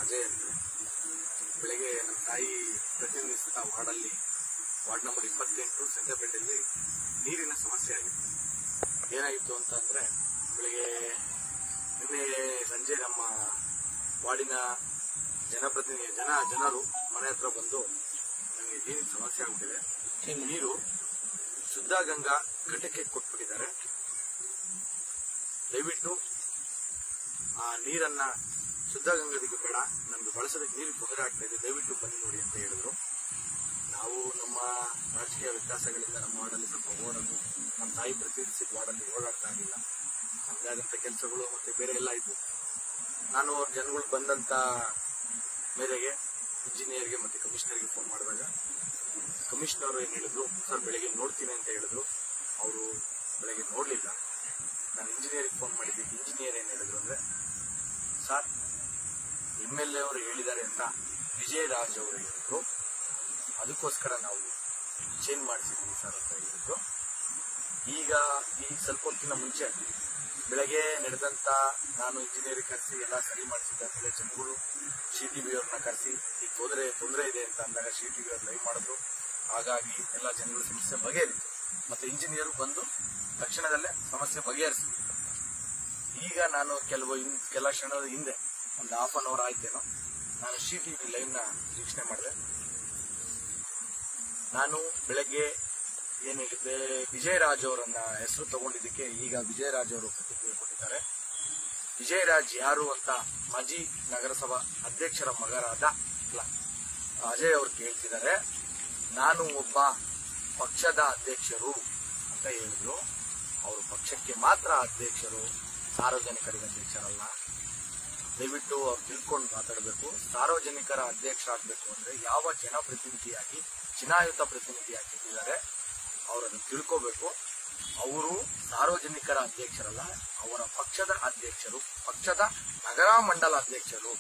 ಅಜಯ್ ಅಂತ ಬೆಳಗ್ಗೆ ನಮ್ಮ ತಾಯಿ ಪ್ರತಿನಿಧಿಸಿದ ವಾರ್ಡಲ್ಲಿ ವಾರ್ಡ್ ನಂಬರ್ ಇಪ್ಪತ್ತೆಂಟು ಸಂತೆಪೇಟೆಯಲ್ಲಿ ನೀರಿನ ಸಮಸ್ಯೆ ಆಗಿತ್ತು ಏನಾಗಿತ್ತು ಅಂತ ಅಂದ್ರೆ ಬೆಳಿಗ್ಗೆ ನಿನ್ನೆ ಸಂಜೆ ನಮ್ಮ ವಾರ್ಡಿನ ಜನಪ್ರತಿನಿಧಿ ಜನ ಜನರು ಮನೆ ಹತ್ರ ಬಂದು ನನಗೆ ನೀರಿನ ಸಮಸ್ಯೆ ಆಗ್ಬಿಟ್ಟಿದೆ ನೀರು ಶುದ್ಧ ಗಂಗಾ ಘಟಕ್ಕೆ ಕೊಟ್ಬಿಟ್ಟಿದ್ದಾರೆ ದಯವಿಟ್ಟು ಆ ನೀರನ್ನ ಶುದ್ಧ ಗಂಗಾದಿಗೆ ಬೇಡ ನಮ್ಗೆ ಬಳಸೋದಕ್ಕೆ ನೀರು ತೊಂದರೆ ಆಗ್ತಾ ಇದೆ ದಯವಿಟ್ಟು ಬನ್ನಿ ನೋಡಿ ಅಂತ ಹೇಳಿದ್ರು ನಾವು ನಮ್ಮ ರಾಜಕೀಯ ವ್ಯತ್ಯಾಸಗಳಿಂದ ನಮ್ಮ ವಾರ್ಡಲ್ಲಿ ಸ್ವಲ್ಪ ಓಡೋದು ನಮ್ಮ ತಾಯಿ ಪ್ರತಿನಿಧಿಸಿದ ವಾರ್ಡಲ್ಲಿ ಓಡಾಡ್ತಾ ಇರಲಿಲ್ಲ ನಮ್ಗೆ ಆದಂತ ಕೆಲಸಗಳು ಮತ್ತೆ ಬೇರೆ ಎಲ್ಲ ಇದ್ವು ನಾನು ಅವ್ರ ಜನಗಳು ಬಂದಂತ ಮೇರೆಗೆ ಇಂಜಿನಿಯರ್ಗೆ ಮತ್ತೆ ಕಮಿಷನರ್ಗೆ ಫೋನ್ ಮಾಡಿದಾಗ ಕಮಿಷನರ್ ಏನ್ ಹೇಳಿದ್ರು ಸರ್ ಬೆಳಿಗ್ಗೆ ನೋಡ್ತೀನಿ ಅಂತ ಹೇಳಿದ್ರು ಅವರು ಬೆಳಗ್ಗೆ ನೋಡ್ಲಿಲ್ಲ ನಾನು ಇಂಜಿನಿಯರ್ಗೆ ಫೋನ್ ಮಾಡಿದ್ದೆ ಇಂಜಿನಿಯರ್ ಏನ್ ಹೇಳಿದ್ರು ಅಂದ್ರೆ ಸರ್ ಎಂ ಎಲ್ ಎ ಅವರು ಹೇಳಿದ್ದಾರೆ ಅಂತ ವಿಜಯರಾಜ್ ಅವರು ಹೇಳಿದ್ರು ಅದಕ್ಕೋಸ್ಕರ ನಾವು ಚೇಂಜ್ ಮಾಡಿಸಿದ್ವಿ ಸರ್ ಅಂತ ಹೇಳಿದ್ರು ಈಗ ಈ ಸ್ವಲ್ಪ ಹೊತ್ತಿನ ಮುಂಚೆ ಬೆಳಗ್ಗೆ ನಡೆದಂತ ನಾನು ಇಂಜಿನಿಯರಿಂಗ್ ಕರೆಸಿ ಎಲ್ಲ ಸರಿ ಮಾಡಿಸಿದ್ದಾದ್ಮೇಲೆ ಜನಗಳು ಸಿ ಟಿ ಬಿ ಅವ್ರನ್ನ ಕರೆಸಿ ಈಗ ಹೋದ್ರೆ ತೊಂದರೆ ಇದೆ ಅಂತ ಅಂದಾಗ ಸಿ ಟಿ ಬಿ ಅವ್ರು ಲೈವ್ ಮಾಡಿದ್ರು ಹಾಗಾಗಿ ಎಲ್ಲ ಜನಗಳ ಸಮಸ್ಯೆ ಬಗೆಹರಿತು ಮತ್ತೆ ಇಂಜಿನಿಯರ್ ಬಂದು ತಕ್ಷಣದಲ್ಲೇ ಸಮಸ್ಯೆ ಬಗೆಹರಿಸಿದ್ರು ಈಗ ನಾನು ಕೆಲವು ಇನ್- ಕೆಲ ಕ್ಷಣದ ಹಿಂದೆ ಒಂದು ಹಾಫ್ ಅನ್ ಅವರ್ ಆಯ್ತೇನೋ ನಾನು ಸಿ ಟಿ ವಿ ಲೈವ್ ನ ವೀಕ್ಷಣೆ ಮಾಡಿದೆ ನಾನು ಬೆಳಗ್ಗೆ ಏನ್ ಹೇಳಿದ್ದೆ ವಿಜಯರಾಜ್ ಅವರನ್ನ ಹೆಸರು ತಗೊಂಡಿದ್ದಕ್ಕೆ ಈಗ ವಿಜಯರಾಜ್ ಅವರು ಪ್ರತಿಕ್ರಿಯೆ ಕೊಟ್ಟಿದ್ದಾರೆ ವಿಜಯರಾಜ್ ಯಾರು ಅಂತ ಮಾಜಿ ನಗರಸಭಾ ಅಧ್ಯಕ್ಷರ ಮಗರಾದ ಅಲ್ಲ, ಅಜಯ್ ಅವರು ಕೇಳ್ತಿದ್ದಾರೆ ನಾನು ಒಬ್ಬ ಪಕ್ಷದ ಅಧ್ಯಕ್ಷರು ಅಂತ ಹೇಳಿದ್ರು ಅವರು ಪಕ್ಷಕ್ಕೆ ಮಾತ್ರ ಅಧ್ಯಕ್ಷರು ಸಾರ್ವಜನಿಕರಿಗೆ ಅಧ್ಯಕ್ಷರಲ್ಲ ದಯವಿಟ್ಟು ಅವ್ರು ತಿಳ್ಕೊಂಡು ಮಾತಾಡಬೇಕು ಸಾರ್ವಜನಿಕರ ಅಧ್ಯಕ್ಷ ಆಗ್ಬೇಕು ಅಂದ್ರೆ ಯಾವ ಜನಪ್ರತಿನಿಧಿಯಾಗಿ ಚುನಾಯಿತ ಪ್ರತಿನಿಧಿಯಾಗಿದ್ದಾರೆ ಅವರನ್ನು ತಿಳ್ಕೋಬೇಕು ಅವರು ಸಾರ್ವಜನಿಕರ ಅಧ್ಯಕ್ಷರಲ್ಲ ಅವರ ಪಕ್ಷದ ಅಧ್ಯಕ್ಷರು ಪಕ್ಷದ ನಗರ ಮಂಡಲ ಅಧ್ಯಕ್ಷರು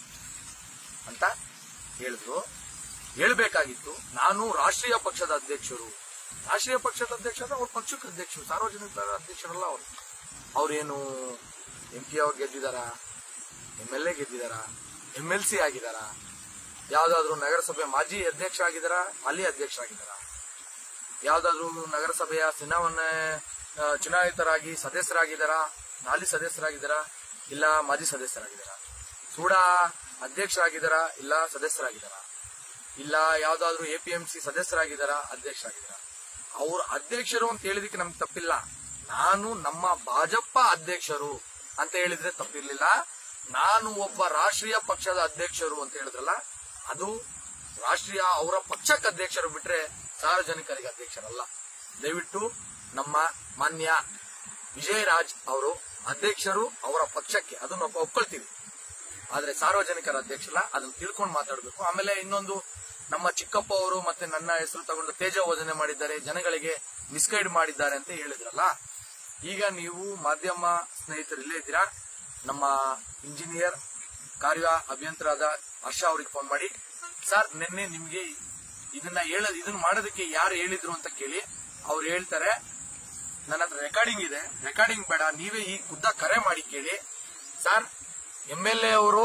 ಅಂತ ಹೇಳಿದ್ರು ಹೇಳ್ಬೇಕಾಗಿತ್ತು ನಾನು ರಾಷ್ಟ್ರೀಯ ಪಕ್ಷದ ಅಧ್ಯಕ್ಷರು ರಾಷ್ಟ್ರೀಯ ಪಕ್ಷದ ಅಧ್ಯಕ್ಷರು ಅವ್ರ ಪಕ್ಷಕ್ಕೆ ಅಧ್ಯಕ್ಷರು ಸಾರ್ವಜನಿಕರ ಅಧ್ಯಕ್ಷರಲ್ಲ ಅವರು ಅವ್ರೇನು ಎಂ ಪಿ ಅವ್ರು ಗೆದ್ದಿದಾರ ಎಂ ಎಲ್ ಎ ಗೆದ್ದಿದಾರ ಎಂ ಎಲ್ ಸಿ ಆಗಿದಾರ ಯಾವ್ದಾದ್ರು ನಗರಸಭೆ ಮಾಜಿ ಅಧ್ಯಕ್ಷ ಆಗಿದಾರ ಹಾಲಿ ಅಧ್ಯಕ್ಷ ಆಗಿದಾರ ಯಾವ್ದಾದ್ರು ನಗರಸಭೆಯ ಚುನಾವಣೆ ಆ, ಚುನಾಯಿತರಾಗಿ ಸದಸ್ಯರಾಗಿದ್ದಾರಾ ಹಾಲಿ ಸದಸ್ಯರಾಗಿದ್ದಾರಾ ಇಲ್ಲ ಮಾಜಿ ಸದಸ್ಯರಾಗಿದ್ದಾರಾ ಸೂಡ ಅಧ್ಯಕ್ಷರಾಗಿದ್ದಾರಾ ಇಲ್ಲ ಸದಸ್ಯರಾಗಿದ್ದಾರಾ ಇಲ್ಲ ಯಾವ್ದಾದ್ರು ಎಪಿಎಂಸಿ ಸದಸ್ಯರಾಗಿದ್ದಾರಾ ಅಧ್ಯಕ್ಷರಾಗಿದ್ದಾರಾ ಅವ್ರ ಅಧ್ಯಕ್ಷರು ಅಂತ ಹೇಳಿದಕ್ಕೆ ನಮ್ಗೆ ತಪ್ಪಿಲ್ಲ ನಾನು ನಮ್ಮ ಭಾಜಪ ಅಧ್ಯಕ್ಷರು ಅಂತ ಹೇಳಿದ್ರೆ ತಪ್ಪಿರ್ಲಿಲ್ಲ ನಾನು ಒಬ್ಬ ರಾಷ್ಟ್ರೀಯ ಪಕ್ಷದ ಅಧ್ಯಕ್ಷರು ಅಂತ ಹೇಳಿದ್ರಲ್ಲ ಅದು ರಾಷ್ಟ್ರೀಯ ಅವರ ಪಕ್ಷಕ್ಕೆ ಅಧ್ಯಕ್ಷರು ಬಿಟ್ರೆ ಸಾರ್ವಜನಿಕರಿಗೆ ಅಧ್ಯಕ್ಷರಲ್ಲ ದಯವಿಟ್ಟು ನಮ್ಮ ಮಾನ್ಯ ವಿಜಯರಾಜ್ ಅವರು ಅಧ್ಯಕ್ಷರು ಅವರ ಪಕ್ಷಕ್ಕೆ ಅದನ್ನ ಒಪ್ಪ- ಒಪ್ಕೊಳ್ತೀವಿ ಆದ್ರೆ ಸಾರ್ವಜನಿಕರ ಅಧ್ಯಕ್ಷರಲ್ಲ ಅದನ್ನ ತಿಳ್ಕೊಂಡು ಮಾತಾಡಬೇಕು ಆಮೇಲೆ ಇನ್ನೊಂದು ನಮ್ಮ ಚಿಕ್ಕಪ್ಪ ಅವರು ಮತ್ತೆ ನನ್ನ ಹೆಸರು ತಗೊಂಡು ತೇಜ ಬೋಧನೆ ಮಾಡಿದ್ದಾರೆ ಜನಗಳಿಗೆ ಮಿಸ್ಗೈಡ್ ಮಾಡಿದ್ದಾರೆ ಅಂತ ಹೇಳಿದ್ರಲ್ಲ ಈಗ ನೀವು ಮಾಧ್ಯಮ ಸ್ನೇಹಿತರು ಇಲ್ಲೇ ಇದ್ದೀರಾ ನಮ್ಮ ಇಂಜಿನಿಯರ್ ಕಾರ್ಯ ಅಭಿಯಂತರಾದ ಹರ್ಷ ಅವರಿಗೆ ಫೋನ್ ಮಾಡಿ ಸರ್ ನಿನ್ನೆ ನಿಮ್ಗೆ ಇದನ್ನ ಹೇಳ ಇದನ್ನ ಮಾಡೋದಕ್ಕೆ ಯಾರು ಹೇಳಿದ್ರು ಅಂತ ಕೇಳಿ ಅವ್ರು ಹೇಳ್ತಾರೆ ನನ್ನ ಹತ್ರ ರೆಕಾರ್ಡಿಂಗ್ ಇದೆ ರೆಕಾರ್ಡಿಂಗ್ ಬೇಡ ನೀವೇ ಈ ಖುದ್ದ ಕರೆ ಮಾಡಿ ಕೇಳಿ ಸರ್ ಎಂ ಎಲ್ ಎ ಅವರು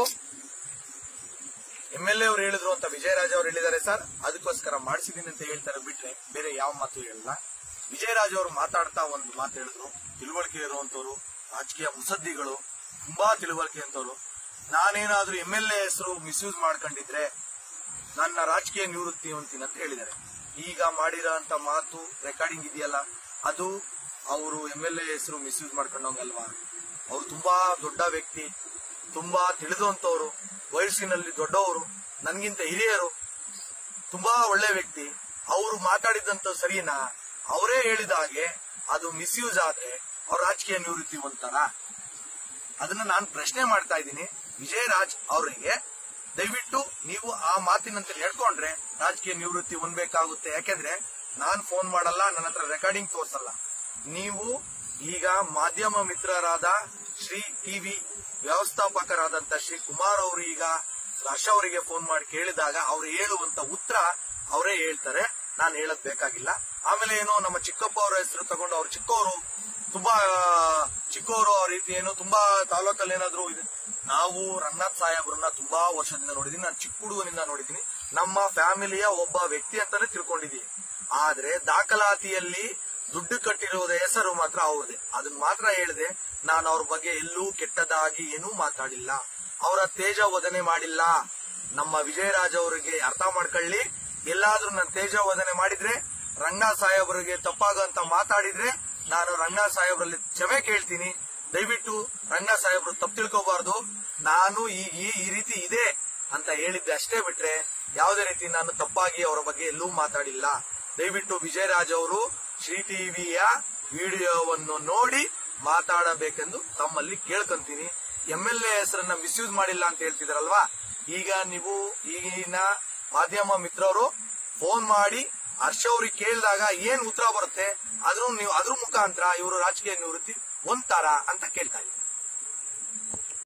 ಎಂ ಎಲ್ ಎ ಅವರು ಹೇಳಿದ್ರು ಅಂತ ವಿಜಯರಾಜ್ ಅವರು ಹೇಳಿದ್ದಾರೆ ಸರ್ ಅದಕ್ಕೋಸ್ಕರ ಮಾಡಿಸಿದೀನಿ ಅಂತ ಹೇಳ್ತಾರೆ ಬಿಟ್ರೆ ಬೇರೆ ಯಾವ ಮಾತು ಹೇಳಲ್ಲ ವಿಜಯರಾಜ್ ಅವರು ಮಾತಾಡ್ತಾ ಒಂದು ಮಾತು ಹೇಳಿದ್ರು ತಿಳುವಳಿಕೆ ಇರುವಂತವ್ರು ರಾಜಕೀಯ ಮುಸದ್ದಿಗಳು ತುಂಬಾ ತಿಳುವಳಿಕೆ ಅಂತವ್ರು ನಾನೇನಾದ್ರೂ ಎಂ ಎಲ್ ಎ ಹೆಸರು ಮಿಸ್ಯೂಸ್ ಮಾಡ್ಕೊಂಡಿದ್ರೆ ನನ್ನ ರಾಜಕೀಯ ನಿವೃತ್ತಿ ಹೊಂತೀನಿ ಅಂತ ಹೇಳಿದ್ದಾರೆ ಈಗ ಮಾಡಿರೋ ಅಂತ ಮಾತು ರೆಕಾರ್ಡಿಂಗ್ ಇದೆಯಲ್ಲ ಅದು ಅವರು ಎಂ ಎಲ್ ಎ ಹೆಸರು ಮಿಸ್ಯೂಸ್ ಮಾಡ್ಕೊಂಡವಲ್ವಾ ಅವ್ರು ತುಂಬಾ ದೊಡ್ಡ ವ್ಯಕ್ತಿ ತುಂಬಾ ತಿಳಿದಂತವ್ರು ವಯಸ್ಸಿನಲ್ಲಿ ದೊಡ್ಡವರು ನನ್ಗಿಂತ ಹಿರಿಯರು ತುಂಬಾ ಒಳ್ಳೆ ವ್ಯಕ್ತಿ ಅವರು ಮಾತಾಡಿದಂತ ಸರಿನಾ ಅವರೇ ಹೇಳಿದ ಹಾಗೆ ಅದು ಮಿಸ್ಯೂಸ್ ಆದ್ರೆ ಅವ್ರ ರಾಜಕೀಯ ನಿವೃತ್ತಿ ಹೊಂತಾರ ಅದನ್ನ ನಾನು ಪ್ರಶ್ನೆ ಮಾಡ್ತಾ ಇದ್ದೀನಿ ವಿಜಯರಾಜ್ ಅವರಿಗೆ ದಯವಿಟ್ಟು ನೀವು ಆ ಮಾತಿನಂತೆ ನಡ್ಕೊಂಡ್ರೆ ರಾಜಕೀಯ ನಿವೃತ್ತಿ ಹೊಂದಬೇಕಾಗುತ್ತೆ ಯಾಕೆಂದ್ರೆ ನಾನ್ ಫೋನ್ ಮಾಡಲ್ಲ ನನ್ನ ಹತ್ರ ರೆಕಾರ್ಡಿಂಗ್ ತೋರ್ಸಲ್ಲ ನೀವು ಈಗ ಮಾಧ್ಯಮ ಮಿತ್ರರಾದ ಶ್ರೀ ಟಿವಿ ವ್ಯವಸ್ಥಾಪಕರಾದಂತ ಶ್ರೀ ಕುಮಾರ್ ಅವರು ಈಗ ಹರ್ಷ ಅವರಿಗೆ ಫೋನ್ ಮಾಡಿ ಕೇಳಿದಾಗ ಅವ್ರು ಹೇಳುವಂತ ಉತ್ತರ ಅವರೇ ಹೇಳ್ತಾರೆ ನಾನು ಹೇಳದ್ ಬೇಕಾಗಿಲ್ಲ ಆಮೇಲೆ ಏನೋ ನಮ್ಮ ಚಿಕ್ಕಪ್ಪ ಅವರ ಹೆಸರು ತಗೊಂಡು ಅವ್ರ ಚಿಕ್ಕವರು ತುಂಬಾ ಚಿಕ್ಕವರು ಆ ರೀತಿ ಏನು ತುಂಬಾ ತಾಲೂಕಲ್ಲಿ ಏನಾದ್ರು ಇದೆ ನಾವು ರಂಗನಾಥ್ ಸಾಹೇಬ್ರನ್ನ ತುಂಬಾ ವರ್ಷದಿಂದ ನೋಡಿದೀನಿ ನಾನು ಚಿಕ್ಕ ಹುಡುಗನಿಂದ ನೋಡಿದೀನಿ ನಮ್ಮ ಫ್ಯಾಮಿಲಿಯ ಒಬ್ಬ ವ್ಯಕ್ತಿ ಅಂತಾನೆ ತಿಳ್ಕೊಂಡಿದೀನಿ ಆದ್ರೆ ದಾಖಲಾತಿಯಲ್ಲಿ ದುಡ್ಡು ಕಟ್ಟಿರೋದ ಹೆಸರು ಮಾತ್ರ ಅವ್ರದೇ ಅದನ್ನ ಮಾತ್ರ ಹೇಳಿದೆ ನಾನು ಅವ್ರ ಬಗ್ಗೆ ಎಲ್ಲೂ ಕೆಟ್ಟದಾಗಿ ಏನೂ ಮಾತಾಡಿಲ್ಲ ಅವರ ತೇಜ ವದನೆ ಮಾಡಿಲ್ಲ ನಮ್ಮ ವಿಜಯರಾಜ್ ಅವರಿಗೆ ಅರ್ಥ ಮಾಡ್ಕೊಳ್ಳಿ ಎಲ್ಲಾದ್ರೂ ನಾನು ತೇಜ ವದನೆ ಮಾಡಿದ್ರೆ ರಂಗ ಸಾಹೇಬರಿಗೆ ತಪ್ಪಾಗಂತ ಮಾತಾಡಿದ್ರೆ ನಾನು ರಂಗ ಸಾಹೇಬ್ರಲ್ಲಿ ಕ್ಷಮೆ ಕೇಳ್ತೀನಿ ದಯವಿಟ್ಟು ರಂಗ ಸಾಹೇಬ್ರು ತಪ್ಪು ತಿಳ್ಕೋಬಾರ್ದು ನಾನು ಈಗ ಈ ಈ ರೀತಿ ಇದೆ ಅಂತ ಹೇಳಿದ್ದೆ ಅಷ್ಟೇ ಬಿಟ್ರೆ ಯಾವುದೇ ರೀತಿ ನಾನು ತಪ್ಪಾಗಿ ಅವರ ಬಗ್ಗೆ ಎಲ್ಲೂ ಮಾತಾಡಿಲ್ಲ ದಯವಿಟ್ಟು ವಿಜಯರಾಜ್ ಅವರು ಶ್ರೀ ಟಿವಿಯ ವಿಡಿಯೋವನ್ನು ನೋಡಿ ಮಾತಾಡಬೇಕೆಂದು ತಮ್ಮಲ್ಲಿ ಕೇಳ್ಕೊಂತೀನಿ ಎಂ ಎಲ್ ಎ ಹೆಸರನ್ನ ಮಿಸ್ಯೂಸ್ ಮಾಡಿಲ್ಲ ಅಂತ ಹೇಳ್ತಿದಾರಲ್ವಾ ಈಗ ನೀವು ಈಗಿನ ಮಾಧ್ಯಮ ಮಿತ್ರರು ಫೋನ್ ಮಾಡಿ ಹರ್ಷ ಅವ್ರಿಗೆ ಕೇಳಿದಾಗ ಏನ್ ಉತ್ತರ ಬರುತ್ತೆ ಅದ್ರ ನೀವು ಅದ್ರ ಮುಖಾಂತರ ಇವರು ರಾಜಕೀಯ ನಿವೃತ್ತಿ ಹೊಂದ್ತಾರ ಅಂತ ಕೇಳ್ತಾ ಇದ್ದೀನಿ